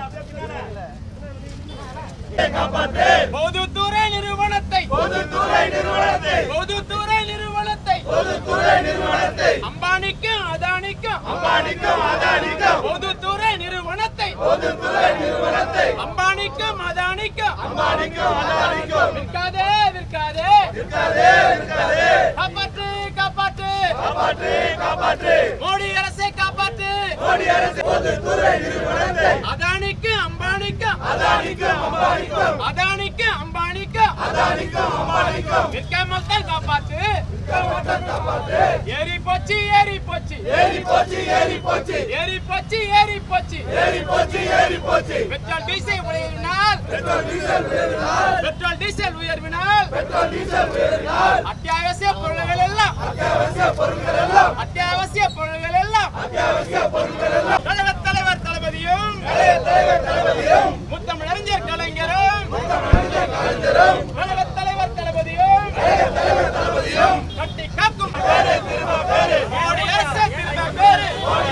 பொதுத்துறை நிறுவனத்தை பொதுத்துறை நிறுவனத்தை பொதுத்துறை நிறுவனத்தை பொதுத்துறை நிறுவனத்தை அம்பானிக்கும் அதானிக்கும் அம்பானிக்கும் அதானிக்கும் பொதுத்துறை நிறுவனத்தை பொதுத்துறை நிறுவனத்தை அம்பானிக்கும் அதானிக்கும் அம்பானிக்கும் அதானிக்கும் விற்காதே விற்காதே இருக்காதே இருக்காதே காப்பாற்று காப்பாற்று காப்பாற்று காப்பாற்று மோடி அரசை காப்பாற்று மோடி அரசு பொதுத்துறை நிறுவனத்தை அதானிக்கு அம்பானிக்கும் அதானிக்கும் அம்பானிக்கும் அதானிக்கு அம்பானிக்கும் அதானிக்கும் அம்பானிக்கும் விற்க மக்கள் காப்பாற்று மக்கள் காப்பாற்று ஏறி போச்சு ஏறி போச்சு ஏறி போச்சு ஏறி போச்சு ஏறி போச்சு ஏறி போச்சு ஏறி போச்சு ஏறி போச்சு பெட்ரோல் டீசல் உயர்வினால் பெட்ரோல் டீசல் உயர்வினால் பெட்ரோல் டீசல் உயர்வினால் பெட்ரோல் டீசல் உயர்வினால் அத்தியாவசிய பொருள்கள் எல்லாம் அத்தியாவசிய பொருட்கள் எல்லாம் அத்தியாவசிய பொருள்கள் எல்லாம் அத்தியாவசிய பொருட்கள் எல்லாம் தலைவர் தலைவர் தளபதியும் பழைய தலைவர் தளபதியும் முத்தமிழறிஞர் கலைஞரும் முத்தமிழறிஞர் கலைஞரும் தலைவர் தலைவர் தளபதியும் பழைய தலைவர் தளபதியும் கட்டி காக்கும் பேரு திரும்ப பேரு மோடி அரசு திரும்ப பேரு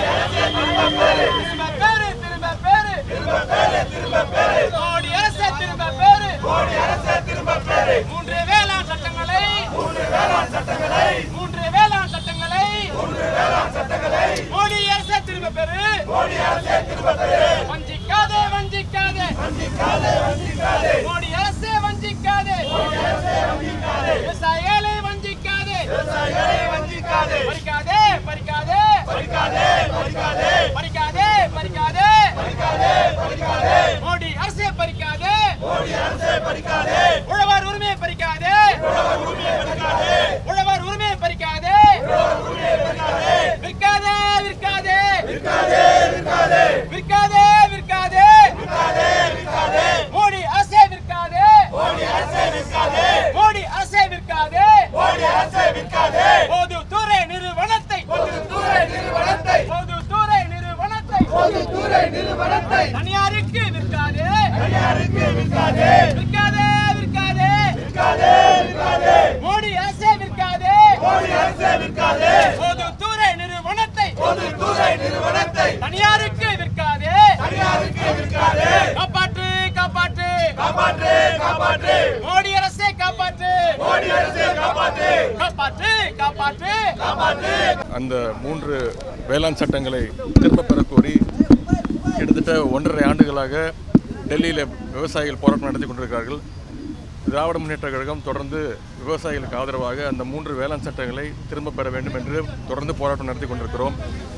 திரும்ப பேரு திரும்ப பேரு திரும்ப பேரு திரும்ப பேரு மோடி அரசு திரும்ப பேரு மோடி அரசு திரும்ப பேரு மூன்று வேளாண் சட்டங்களை மூன்று வேளாண் சட்டங்களை மூன்று வேளாண் சட்டங்களை மூன்று வேளாண் சட்டங்களை மோடி அரசு திரும்ப பெறு மோடி அரசு திரும்ப பேரு வஞ்சிக்காதே வஞ்சிக்காதே வஞ்சிக்காதே வஞ்சிக்காதே மோடி அரசே வஞ்சிக்காதே மோடி அரசு வஞ்சிக்காதே விவசாயிகளை வஞ்சிக்காதே விவசாயிகளை வஞ்சிக்காதே பறிக்காதே பறிக்காதே பறிக்காதே பறிக்காதே பறிக்காதே பறிக்காதே பறிக்காதே பறிக்காதே மோடி அரசே பறிக்காதே மோடி அரசு பறிக்காதே உழவர் உரிமையை பறிக்காதே உழவர் உரிமையை பறிக்காதே உழவர் உரிமையை பறிக்காதே உழவர் உரிமையை பறிக்காதே விற்காதே விற்காதே இருக்காதே இருக்காதே விற்காதே விற்காதே இருக்காதே இருக்காதே மோடி அரசே விற்காதே மோடி அரசை விற்காதே மோடி அரசே விற்காதே மோடி அரசை விற்காதே பொதுத்துறை நிறுவனத்தை பொதுத்துறை நிறுவனத்தை பொதுத்துறை நிறுவனத்தை பொதுத்துறை நிறுவனத்தை தனியாருக்கு விற்காதே தனியாருக்கு விற்காதே விற்காதே விற்காதே விற்காதே விற்காதே மோடி அரசே விற்காதே மோடி அரசை விற்காதே பொதுத்துறை நிறுவனத்தை பொதுத்துறை நிறுவனத்தை தனியாருக்கு விற்காதே தனியாருக்கு விற்காதே காப்பாற்று காப்பாற்று காப்பாற்று காப்பாற்று மோடி அரசை காப்பாற்று மோடி அரசை காப்பாற்று காப்பாற்று காப்பாற்று காப்பாற்று அந்த மூன்று வேளாண் சட்டங்களை திரும்ப பெறக் கோரி கிட்டத்தட்ட ஒன்றரை ஆண்டுகளாக டெல்லியில் விவசாயிகள் போராட்டம் நடத்தி கொண்டிருக்கிறார்கள் திராவிட முன்னேற்ற கழகம் தொடர்ந்து விவசாயிகளுக்கு ஆதரவாக அந்த மூன்று வேளாண் சட்டங்களை திரும்ப பெற வேண்டும் என்று தொடர்ந்து போராட்டம் நடத்தி கொண்டிருக்கிறோம்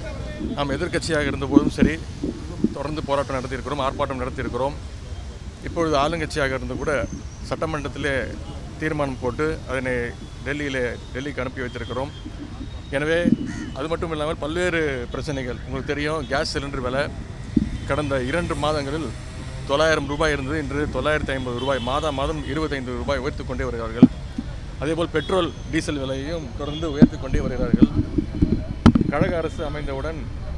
நாம் எதிர்க்கட்சியாக இருந்தபோதும் சரி தொடர்ந்து போராட்டம் நடத்தியிருக்கிறோம் ஆர்ப்பாட்டம் நடத்தியிருக்கிறோம் இப்பொழுது ஆளுங்கட்சியாக இருந்து கூட சட்டமன்றத்திலே தீர்மானம் போட்டு அதனை டெல்லியிலே டெல்லிக்கு அனுப்பி வைத்திருக்கிறோம் எனவே அது மட்டும் இல்லாமல் பல்வேறு பிரச்சனைகள் உங்களுக்கு தெரியும் கேஸ் சிலிண்டர் விலை கடந்த இரண்டு மாதங்களில் தொள்ளாயிரம் ரூபாய் இருந்தது இன்று தொள்ளாயிரத்தி ஐம்பது ரூபாய் மாதா மாதம் இருபத்தைந்து ரூபாய் உயர்த்தி கொண்டே வருகிறார்கள் அதேபோல் பெட்ரோல் டீசல் விலையையும் தொடர்ந்து உயர்த்தி கொண்டே வருகிறார்கள் கழக அரசு அமைந்தவுடன்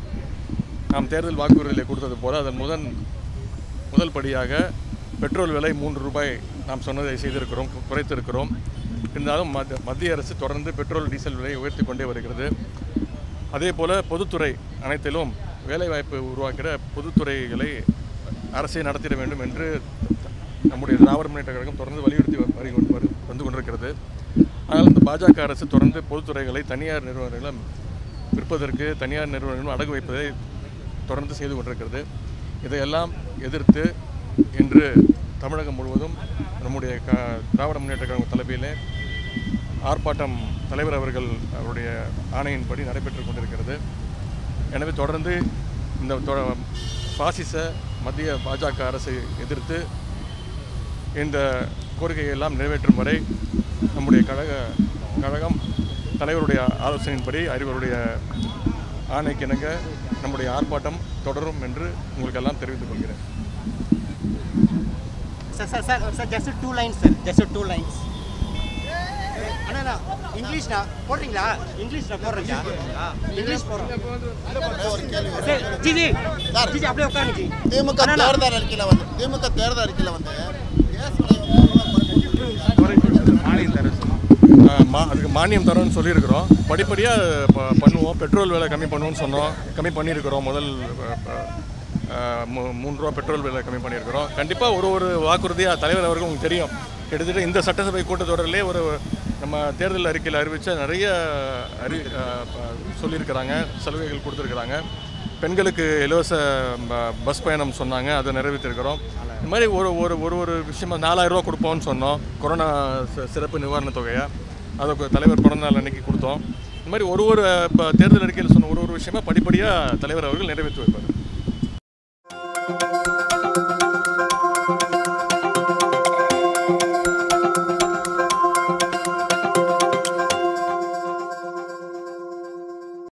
நாம் தேர்தல் வாக்குறுதிகளை கொடுத்தது போல அதன் முதன் முதல் படியாக பெட்ரோல் விலை மூன்று ரூபாய் நாம் சொன்னதை செய்திருக்கிறோம் கு- குறைத்திருக்கிறோம் இருந்தாலும் மத்- மத்திய அரசு தொடர்ந்து பெட்ரோல் டீசல் விலையை உயர்த்தி கொண்டே வருகிறது அதே போல் பொதுத்துறை அனைத்திலும் வேலைவாய்ப்பு உருவாக்கிற பொதுத்துறைகளை அரசே நடத்திட வேண்டும் என்று நம்முடைய திராவிட முன்னேற்ற கழகம் தொடர்ந்து வலியுறுத்தி வ- வரி கொண்டு- வரு- வந்து கொண்டிருக்கிறது ஆனால் இந்த பாஜக அரசு தொடர்ந்து பொதுத்துறைகளை தனியார் நிறுவனங்களிடம் விற்பதற்கு தனியார் நிறுவனங்களும் அடகு வைப்பதை தொடர்ந்து செய்து கொண்டிருக்கிறது இதையெல்லாம் எதிர்த்து இன்று தமிழகம் முழுவதும் நம்முடைய க திராவிட முன்னேற்ற கழகம் தலைமையிலே ஆர்ப்பாட்டம் தலைவர் அவர்கள் அவருடைய ஆணையின்படி நடைபெற்று கொண்டிருக்கிறது எனவே தொடர்ந்து இந்த தொ- பாசிச மத்திய பாஜக அரசை எதிர்த்து இந்த கோரிக்கையை எல்லாம் நிறைவேற்றும் வரை நம்முடைய கழக கழகம் தலைவருடைய ஆலோசனையின்படி அறிவருடைய ஆணைக்கிணங்க நம்முடைய ஆர்ப்பாட்டம் தொடரும் என்று உங்களுக்கு எல்லாம் தெரிவித்துக் கொள்கிறேன் Sir, sir, sir, sir, just two lines, sir. Just two lines. அண்ணா அண்ணா, இங்கிலீஷ்ண்ணா போடுறீங்களா இங்கிலீஷ்ண்ணா போடுறீங்களா இங்கிலீஷ் போடுறோம் சரி, ஜி ஜி ஜி ஜி அப்படியே உட்காருங்க ஜி திமுக அண்ணா, அண்ணா. தேர்தல் அறிக்கையில் வந்து திமுக தேர்தல் அறிக்கையில் வந்து கேஸ் ஆஹ் மா அதுக்கு மானியம் தரோம்னு சொல்லியிருக்கிறோம் படிப்படியாக ப பண்ணுவோம் பெட்ரோல் விலை கம்மி பண்ணுவோம்னு சொன்னோம் கம்மி பண்ணியிருக்கிறோம் முதல் அஹ், அஹ், அஹ், மூ- மூன்று ரூபா பெட்ரோல் விலை கம்மி பண்ணியிருக்கிறோம் கண்டிப்பாக ஒரு ஒரு வாக்குறுதியாக தலைவர் அவர்கள் உங்களுக்கு தெரியும் கிட்டத்தட்ட இந்த சட்டசபை கூட்டத்தொடரிலே ஒரு நம்ம தேர்தல் அறிக்கையில் அறிவித்த நிறைய அறி அஹ், ப- சொல்லியிருக்கிறாங்க சலுகைகள் கொடுத்துருக்குறாங்க பெண்களுக்கு இலவச ப- பஸ் பயணம் சொன்னாங்க அதை நிறைவேற்றிருக்கிறோம் இந்த மாதிரி ஒரு ஒரு ஒரு ஒரு விஷயமா நாலாயிரம் ரூபா கொடுப்போம்னு சொன்னோம் கொரோனா சி- சிறப்பு நிவாரணத் தொகையை அதை கு- தலைவர் பிறந்த நாள் அன்னைக்கு கொடுத்தோம் இந்த மாதிரி ஒரு ஒரு இப்போ தேர்தல் அறிக்கையில் சொன்ன ஒரு ஒரு விஷயமா படிப்படியாக தலைவர் அவர்கள் நிறைவேற்றி வைப்பார்